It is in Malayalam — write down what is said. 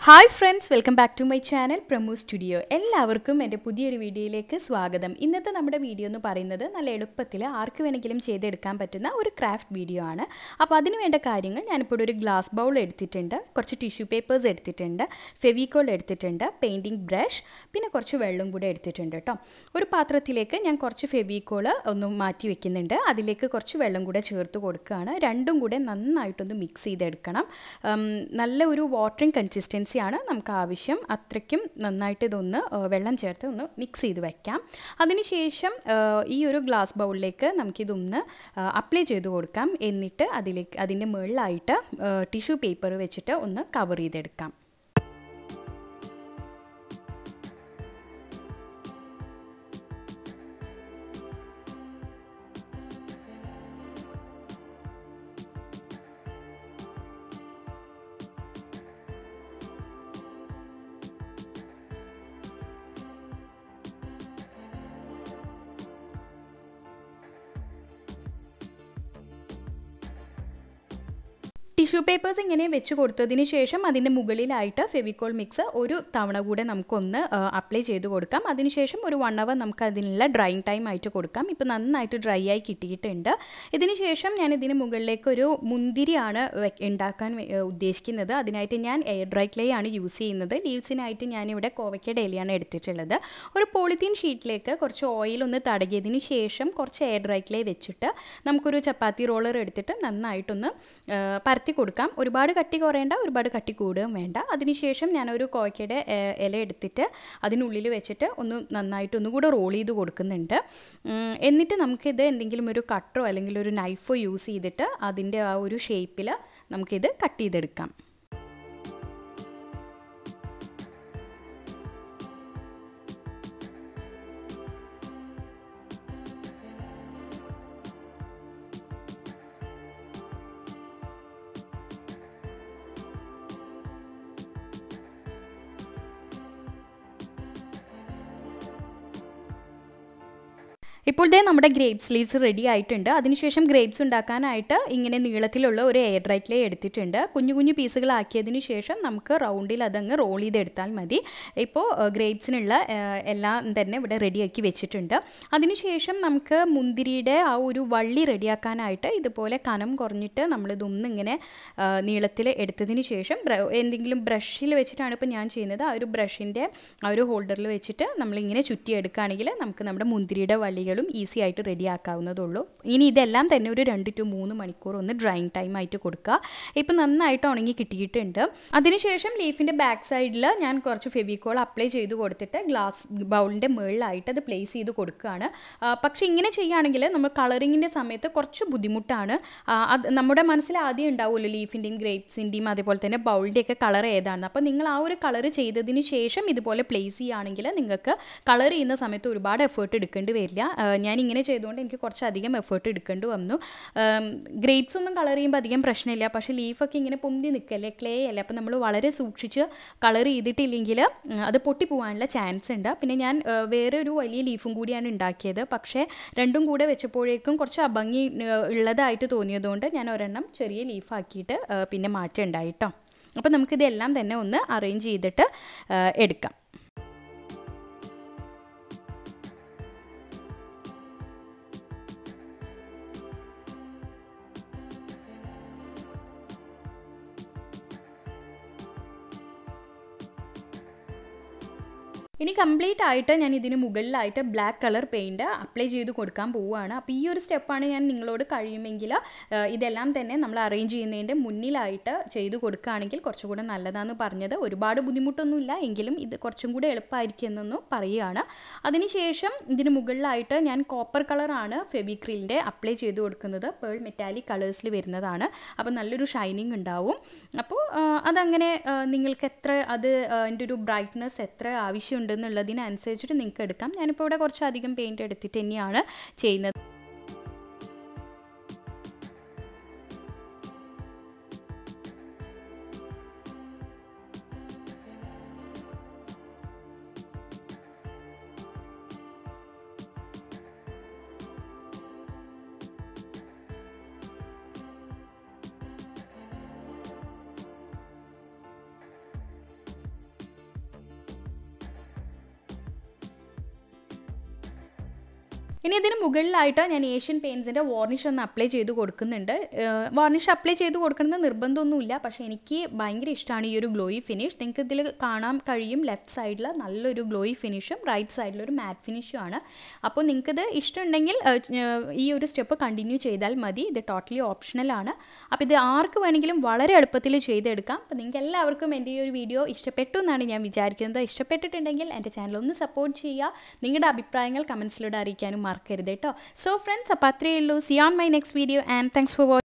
hi friends welcome back to my channel Pramu studio എല്ലാവർക്കും എൻ്റെ പുതിയൊരു വീഡിയോയിലേക്ക് സ്വാഗതം ഇന്നത്തെ നമ്മുടെ വീഡിയോ എന്ന് പറയുന്നത് നല്ല എളുപ്പത്തിൽ ആർക്ക് വേണമെങ്കിലും ചെയ്തെടുക്കാൻ പറ്റുന്ന ഒരു ക്രാഫ്റ്റ് വീഡിയോ ആണ് അപ്പോൾ അതിന് വേണ്ട കാര്യങ്ങൾ ഞാനിപ്പോൾ ഒരു ഗ്ലാസ് ബൗൾ എടുത്തിട്ടുണ്ട് കുറച്ച് ടിഷ്യൂ പേപ്പേഴ്സ് എടുത്തിട്ടുണ്ട് ഫെവിക്കോൾ എടുത്തിട്ടുണ്ട് പെയിൻറ്റിങ് ബ്രഷ് പിന്നെ കുറച്ച് വെള്ളം കൂടെ എടുത്തിട്ടുണ്ട് കേട്ടോ ഒരു പാത്രത്തിലേക്ക് ഞാൻ കുറച്ച് ഫെവിക്കോൾ ഒന്ന് മാറ്റി വെക്കുന്നുണ്ട് അതിലേക്ക് കുറച്ച് വെള്ളം കൂടെ ചേർത്ത് കൊടുക്കുകയാണ് രണ്ടും കൂടെ നന്നായിട്ടൊന്ന് മിക്സ് ചെയ്തെടുക്കണം ഉം, നല്ല ഒരു വാട്ടറിങ് കൺസിസ്റ്റൻസി ആണ് നമുക്ക് ആവശ്യം അത്രയ്ക്കും നന്നായിട്ട് ഇതൊന്ന് ആ, വെള്ളം ചേർത്ത് ഒന്ന് മിക്സ് ചെയ്ത് വെക്കാം അതിനുശേഷം ആ, ഈ ഒരു ഗ്ലാസ് ബൗളിലേക്ക് നമുക്കിതൊന്ന് അപ്ലൈ ചെയ്ത് കൊടുക്കാം എന്നിട്ട് അതിലേക്ക് അതിൻ്റെ മുകളിലായിട്ട് ടിഷ്യൂ പേപ്പർ വെച്ചിട്ട് ഒന്ന് കവർ ചെയ്തെടുക്കാം ടിഷ്യൂ പേപ്പേഴ്സ് ഇങ്ങനെ വെച്ച് കൊടുത്തതിന് ശേഷം അതിൻ്റെ മുകളിലായിട്ട് ഫെവിക്കോൾ മിക്സ് ഒരു തവണ കൂടെ നമുക്കൊന്ന് അപ്ലൈ ചെയ്ത് കൊടുക്കാം അതിനുശേഷം ഒരു വൺ അവർ നമുക്ക് അതിനുള്ള ഡ്രൈയിങ് ടൈം ആയിട്ട് കൊടുക്കാം ഇപ്പോൾ നന്നായിട്ട് ഡ്രൈ ആയി കിട്ടിയിട്ടുണ്ട് ഇതിന് ശേഷം ഞാൻ ഇതിന് മുകളിലേക്ക് ഒരു മുന്തിരിയാണ് വെ- ഉണ്ടാക്കാൻ വെ- ഏഹ് ഉദ്ദേശിക്കുന്നത് അതിനായിട്ട് ഞാൻ എയർ ഡ്രൈ ക്ലേ ആണ് യൂസ് ചെയ്യുന്നത് ലീവ്സിനായിട്ട് ഞാനിവിടെ കോവയ്ക്കയുടെ ഇലയാണ് എടുത്തിട്ടുള്ളത് ഒരു പോളിത്തീൻ ഷീറ്റിലേക്ക് കുറച്ച് ഓയിൽ ഒന്ന് തടകിയതിന് ശേഷം കുറച്ച് എയർ ഡ്രൈ ക്ലേ വെച്ചിട്ട് നമുക്കൊരു ചപ്പാത്തി റോളർ എടുത്തിട്ട് നന്നായിട്ടൊന്ന് ആ, പരത്തി കൊടുക്കാം ഒരുപാട് കട്ടി കുറയേണ്ട ഒരുപാട് കട്ടി കൂടുകയും വേണ്ട അതിനുശേഷം ഞാനൊരു കോവയ്ക്കയുടെ ഏ, ഇല എടുത്തിട്ട് അതിനുള്ളിൽ വെച്ചിട്ട് ഒന്ന് നന്നായിട്ട് ഒന്നുകൂടെ റോൾ ചെയ്ത് കൊടുക്കുന്നുണ്ട് ഉം, എന്നിട്ട് നമുക്കിത് എന്തെങ്കിലും ഒരു കട്ടറോ അല്ലെങ്കിൽ ഒരു നൈഫോ യൂസ് ചെയ്തിട്ട് അതിൻ്റെ ആ ഒരു ഷേപ്പിൽ നമുക്കിത് കട്ട് ചെയ്തെടുക്കാം ഇപ്പോൾ ദേ നമ്മുടെ ഗ്രേപ്പ് സ്ലീവ്സ് റെഡി ആയിട്ടുണ്ട് അതിനുശേഷം ഗ്രേപ്സ് ഉണ്ടാക്കാനായിട്ട് ഇങ്ങനെ നീളത്തിലുള്ള ഒരു എയർ ഡ്രൈറ്റ് ലേ എടുത്തിട്ടുണ്ട് കുഞ്ഞു കുഞ്ഞു പീസുകളാക്കിയതിന് ശേഷം നമുക്ക് റൗണ്ടിൽ അതങ്ങ് റോൾ ചെയ്തെടുത്താൽ മതി ഇപ്പോൾ ഗ്രേപ്സിനുള്ള എല്ലാം തന്നെ ഇവിടെ റെഡിയാക്കി വെച്ചിട്ടുണ്ട് അതിനുശേഷം നമുക്ക് മുന്തിരിയുടെ ആ ഒരു വള്ളി റെഡിയാക്കാനായിട്ട് ഇതുപോലെ കനം കുറഞ്ഞിട്ട് നമ്മളിതൊന്നും ഇങ്ങനെ നീളത്തിൽ എടുത്തതിന് ശേഷം ബ്ര- എന്തെങ്കിലും ബ്രഷിൽ വെച്ചിട്ടാണ് ഇപ്പോൾ ഞാൻ ചെയ്യുന്നത് ആ ഒരു ബ്രഷിൻ്റെ ആ ഒരു ഹോൾഡറിൽ വെച്ചിട്ട് നമ്മളിങ്ങനെ ചുറ്റിയെടുക്കുകയാണെങ്കിൽ നമുക്ക് നമ്മുടെ മുന്തിരിയുടെ വള്ളികളും ഈസി ആയിട്ട് റെഡി ആക്കാവുന്നതുള്ളൂ ഇനി ഇതെല്ലാം തന്നെ ഒരു രണ്ട് ടു മൂന്ന് മണിക്കൂർ ഒന്ന് ഡ്രൈയിങ് ടൈം ആയിട്ട് കൊടുക്കുക ഇപ്പം നന്നായിട്ട് ഉണങ്ങി കിട്ടിയിട്ടുണ്ട് അതിനുശേഷം ലീഫിൻ്റെ ബാക്ക് സൈഡിൽ ഞാൻ കുറച്ച് ഫെവിക്കോൾ അപ്ലൈ ചെയ്ത് കൊടുത്തിട്ട് ഗ്ലാസ് ബൗളിൻ്റെ മുകളിലായിട്ട് അത് പ്ലേസ് ചെയ്ത് കൊടുക്കുകയാണ് ആ, പക്ഷേ ഇങ്ങനെ ചെയ്യുകയാണെങ്കിൽ നമ്മൾ കളറിങ്ങിൻ്റെ സമയത്ത് കുറച്ച് ബുദ്ധിമുട്ടാണ് ആ, അത് നമ്മുടെ മനസ്സിൽ ആദ്യം ഉണ്ടാവുമല്ലോ ലീഫിൻ്റെയും ഗ്രേപ്സിൻ്റെയും അതേപോലെ തന്നെ ബൗളിൻ്റെയൊക്കെ കളർ ഏതാണ് അപ്പോൾ നിങ്ങൾ ആ ഒരു കളർ ചെയ്തതിന് ശേഷം ഇതുപോലെ പ്ലേസ് ചെയ്യുകയാണെങ്കിൽ നിങ്ങൾക്ക് കളർ ചെയ്യുന്ന സമയത്ത് ഒരുപാട് എഫേർട്ട് എടുക്കേണ്ടി വരില്ല ആ, ഞാൻ ഇങ്ങനെ ചെയ്തുകൊണ്ട് എനിക്ക് കുറച്ചധികം എഫേർട്ട് എടുക്കേണ്ടി വന്നു ഗ്രേപ്സ് ഒന്നും കളർ ചെയ്യുമ്പോൾ അധികം പ്രശ്നമില്ല പക്ഷേ ലീഫൊക്കെ ഇങ്ങനെ പൊന്തി നിൽക്കല്ലേ ക്ലേ അല്ലേ അപ്പോൾ നമ്മൾ വളരെ സൂക്ഷിച്ച് കളർ ചെയ്തിട്ടില്ലെങ്കിൽ ഉം, അത് പൊട്ടിപ്പോകാനുള്ള ചാൻസ് ഉണ്ട് പിന്നെ ഞാൻ ആ, വേറെ ഒരു വലിയ ലീഫും കൂടിയാണ് ഉണ്ടാക്കിയത് പക്ഷേ രണ്ടും കൂടെ വെച്ചപ്പോഴേക്കും കുറച്ച് അഭംഗി ആ, ഉള്ളതായിട്ട് തോന്നിയതുകൊണ്ട് ഞാൻ ഒരെണ്ണം ചെറിയ ലീഫാക്കിയിട്ട് ആ, പിന്നെ മാറ്റം ഉണ്ടായിട്ടോ അപ്പോൾ നമുക്കിതെല്ലാം തന്നെ ഒന്ന് അറേഞ്ച് ചെയ്തിട്ട് ആ, എടുക്കാം ഇനി കംപ്ലീറ്റ് ആയിട്ട് ഞാൻ ഇതിന് മുകളിലായിട്ട് ബ്ലാക്ക് കളർ പെയിൻറ് അപ്ലൈ ചെയ്ത് കൊടുക്കാൻ പോവുകയാണ് അപ്പോൾ ഈ ഒരു സ്റ്റെപ്പാണ് ഞാൻ നിങ്ങളോട് കഴിയുമെങ്കിൽ ആ, ഇതെല്ലാം തന്നെ നമ്മൾ അറേഞ്ച് ചെയ്യുന്നതിൻ്റെ മുന്നിലായിട്ട് ചെയ്ത് കൊടുക്കുകയാണെങ്കിൽ കുറച്ചുകൂടെ നല്ലതാണെന്ന് പറഞ്ഞത് ഒരുപാട് ബുദ്ധിമുട്ടൊന്നുമില്ല എങ്കിലും ഇത് കുറച്ചും കൂടെ എളുപ്പമായിരിക്കും എന്നൊന്ന് പറയുകയാണ് അതിനുശേഷം ഇതിന് മുകളിലായിട്ട് ഞാൻ കോപ്പർ കളറാണ് ഫെവിക്രിലിൻ്റെ അപ്ലൈ ചെയ്ത് കൊടുക്കുന്നത് പേൾ മെറ്റാലിക് കളേഴ്സിൽ വരുന്നതാണ് അപ്പോൾ നല്ലൊരു ഷൈനിങ് ഉണ്ടാവും അപ്പോൾ ആ, അതങ്ങനെ ആ, നിങ്ങൾക്ക് എത്ര അത് ആ, അതിൻ്റെ ഒരു ബ്രൈറ്റ്നസ് എത്ര ആവശ്യമുണ്ടെന്നുള്ളതിനനുസരിച്ചിട്ട് നിങ്ങൾക്ക് എടുക്കാം ഞാനിപ്പോൾ ഇവിടെ കുറച്ചധികം പെയിൻറ് എടുത്തിട്ട് തന്നെയാണ് ചെയ്യുന്നത് ഇനി ഇതിന് മുകളിലായിട്ട് ഞാൻ ഏഷ്യൻ പെയിൻസിൻ്റെ വാർണിഷ് ഒന്ന് അപ്ലൈ ചെയ്ത് കൊടുക്കുന്നുണ്ട് വാർണിഷ് അപ്ലൈ ചെയ്ത് കൊടുക്കുന്നത് നിർബന്ധമൊന്നുമില്ല പക്ഷേ എനിക്ക് ഭയങ്കര ഇഷ്ടമാണ് ഈ ഒരു ഗ്ലോയി ഫിനിഷ് നിങ്ങൾക്ക് ഇതിൽ കാണാൻ കഴിയും ലെഫ്റ്റ് സൈഡിൽ നല്ലൊരു ഗ്ലോയി ഫിനിഷും റൈറ്റ് സൈഡിൽ ഒരു മാറ്റ് ഫിനിഷും ആണ് അപ്പോൾ നിങ്ങൾക്കിത് ഇഷ്ടമുണ്ടെങ്കിൽ ഈ ഒരു സ്റ്റെപ്പ് കണ്ടിന്യൂ ചെയ്താൽ മതി ഇത് ടോട്ടലി ഓപ്ഷണലാണ് അപ്പോൾ ഇത് ആർക്ക് വേണമെങ്കിലും വളരെ എളുപ്പത്തിൽ ചെയ്തെടുക്കാം അപ്പോൾ നിങ്ങൾക്ക് എല്ലാവർക്കും എൻ്റെ ഈ ഒരു വീഡിയോ ഇഷ്ടപ്പെട്ടു എന്നാണ് ഞാൻ വിചാരിക്കുന്നത് ഇഷ്ടപ്പെട്ടിട്ടുണ്ടെങ്കിൽ എൻ്റെ ചാനൽ ഒന്ന് സപ്പോർട്ട് ചെയ്യുക നിങ്ങളുടെ അഭിപ്രായങ്ങൾ കമൻസിലൂടെ അറിയിക്കാനും മറക്കരുത് കേട്ടോ സോ ഫ്രണ്ട്സ് അപ്പോൾ അത്രയേ ഉള്ളൂ see on my next video and thanks for watching